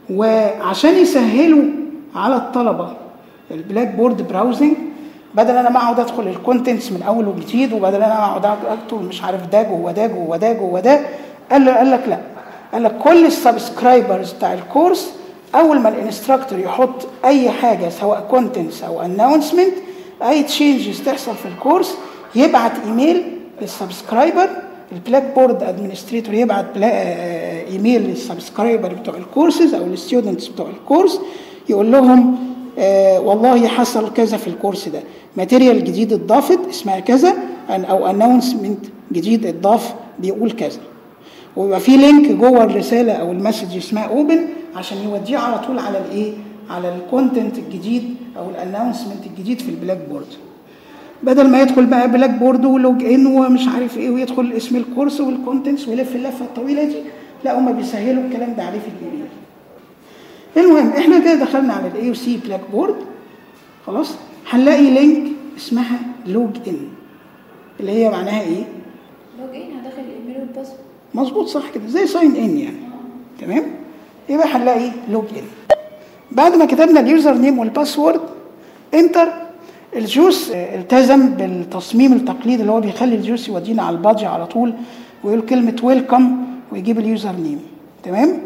وعشان يسهلوا على الطلبه البلاك بورد براوزنج بدل انا ما اقعد ادخل الكونتنتس من اول وجديد وبدل انا اقعد اكتب مش عارف ده جوه ده جوه ده جوه ده قال له قال لك لا قال لك كل السبسكرايبرز بتاع الكورس اول ما الانستراكتور يحط اي حاجه سواء كونتنتس او اناونسمنت اي تشينجز تحصل في الكورس يبعت ايميل للسبسكرايبر البلاك بورد ادمنستريتور يبعت ايميل للسبسكرايبر بتوع الكورسز او للستودنتس بتوع الكورس يقول لهم آه والله حصل كذا في الكورس ده ماتيريال جديد اتضافت اسمها كذا او اناونسمنت جديد اتضاف بيقول كذا ويبقى في لينك جوه الرساله او المسج اسمها اوبن عشان يوديه على طول على الايه على الكونتنت الجديد او الاناونسمنت الجديد في البلاك بورد بدل ما يدخل بقى بلاك بورد ولوج ان ومش عارف ايه ويدخل اسم الكورس والكونتنتس ويلف اللفه الطويله دي لا هم بيسهلوا الكلام ده عليه في الايميل المهم احنا كده دخلنا على الاي سي بلاك بورد خلاص هنلاقي لينك اسمها لوج ان اللي هي معناها ايه لوج ان هدخل الايميل والباسورد مظبوط صح كده زي ساين ان يعني تمام يبقى هنلاقي لوج ان بعد ما كتبنا اليوزر نيم والباسورد انتر الجوس التزم بالتصميم التقليدي اللي هو بيخلي الجوس يودينا على البادج على طول ويقول كلمه ويلكم ويجيب اليوزر نيم تمام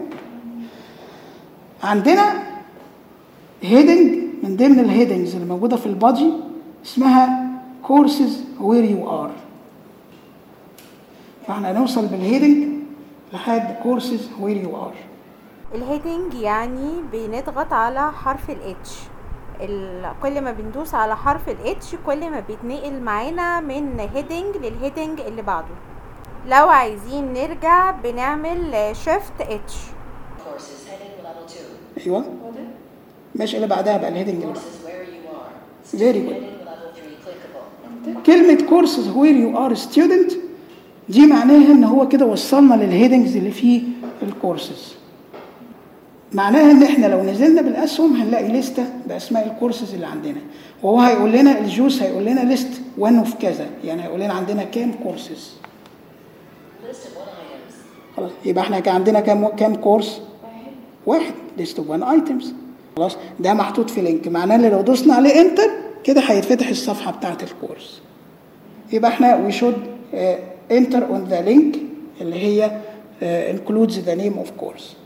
عندنا هيدنج من ضمن الهيدنجز اللي موجوده في البادجي اسمها كورسز وير يو ار فاحنا هنوصل بالهيدنج لحد كورسز وير يو ار الهيدنج يعني بنضغط على حرف الاتش كل ما بندوس على حرف الاتش كل ما بيتنقل معانا من هيدنج للهيدنج اللي بعده لو عايزين نرجع بنعمل شيفت اتش Courses heading level 2. ايوه ماشي اللي بعدها بقى الهيدنج اللي بعدها Courses where you are. Very Student good. heading level 3 clickable. كلمة كورسز وير يو ار ستودنت دي معناها ان هو كده وصلنا للهيدنجز اللي فيه الكورسز معناها ان احنا لو نزلنا بالاسهم هنلاقي لستة باسماء الكورسز اللي عندنا وهو هيقول لنا الجوس هيقول لنا ليست وان اوف كذا يعني هيقول لنا عندنا كام كورسز List of one items. خلاص يبقى احنا كان عندنا كام كام كورس واحد ليست اوف وان ايتمز خلاص ده محطوط في لينك معناه ان لو دوسنا عليه انتر كده هيتفتح الصفحه بتاعه الكورس يبقى احنا وي شود انتر اون ذا لينك اللي هي uh, includes the name of course